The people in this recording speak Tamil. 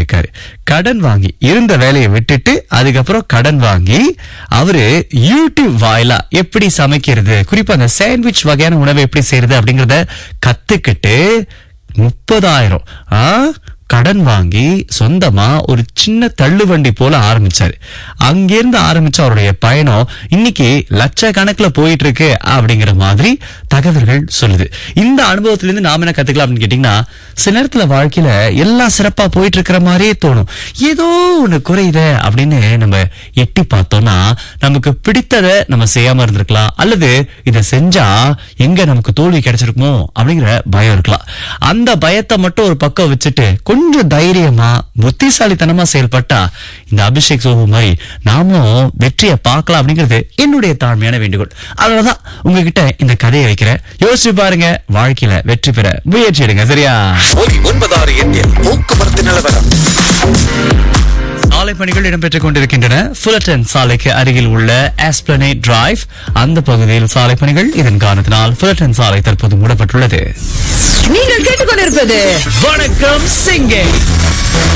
இருக்காரு கடன் வாங்கி இருந்த வேலையை விட்டுட்டு அதுக்கப்புறம் கடன் வாங்கி அவரு யூடியூப் வாயிலா எப்படி சமைக்கிறது குறிப்பா அந்த சாண்ட்விச் வகையான உணவை எப்படி செய்யறது அப்படிங்கறத கத்துக்கிட்டு முப்பதாயிரம் ஆ கடன் வாங்கி சொந்தமா ஒரு சின்ன தள்ளுவண்டி போல ஆரம்பிச்சாரு அங்கிருந்து ஆரம்பிச்ச அவருடைய பயணம் இன்னைக்கு லட்சக்கணக்குல போயிட்டு இருக்கு அப்படிங்கிற மாதிரி தகவல்கள் சொல்லுது இந்த அனுபவத்திலிருந்து நாம என்ன கத்துக்கலாம் அப்படின்னு கேட்டீங்கன்னா சில நேரத்துல வாழ்க்கையில எல்லாம் சிறப்பா போயிட்டு இருக்கிற மாதிரியே தோணும் ஏதோ ஒண்ணு குறையுதே அப்படின்னு நம்ம எட்டி பார்த்தோம்னா நமக்கு பிடித்ததை நம்ம செய்யாம இருந்திருக்கலாம் அல்லது இதை செஞ்சா எங்க நமக்கு தோல்வி கிடைச்சிருக்குமோ அப்படிங்கிற பயம் இருக்கலாம் அந்த பயத்தை மட்டும் ஒரு பக்கம் வச்சுட்டு கொஞ்சம் தைரியமா புத்திசாலித்தனமா செயல்பட்டா இந்த அபிஷேக் சோபு மாதிரி நாமும் வெற்றியை பார்க்கலாம் அப்படிங்கிறது என்னுடைய தாழ்மையான வேண்டுகோள் அதனாலதான் உங்ககிட்ட இந்த கதையை வைக்கிறேன் யோசிச்சு பாருங்க வாழ்க்கையில வெற்றி பெற முயற்சி எடுங்க சரியா ஒலி ஒன்பதாறு எட்டில் போக்குவரத்து நிலவரம் சாலை பணிகள் இடம்பெற்றுக் கொண்டிருக்கின்றன ஃபுல்லட்டன் சாலைக்கு அருகில் உள்ள ஆஸ்பிளனே டிரைவ் அந்த பகுதியில் சாலை பணிகள் இதன் காரணத்தினால் ஃபுல்லட்டன் சாலை தற்போது மூடப்பட்டுள்ளது நீங்கள் கேட்டுக்கொண்டிருப்பது வணக்கம் சிங்கே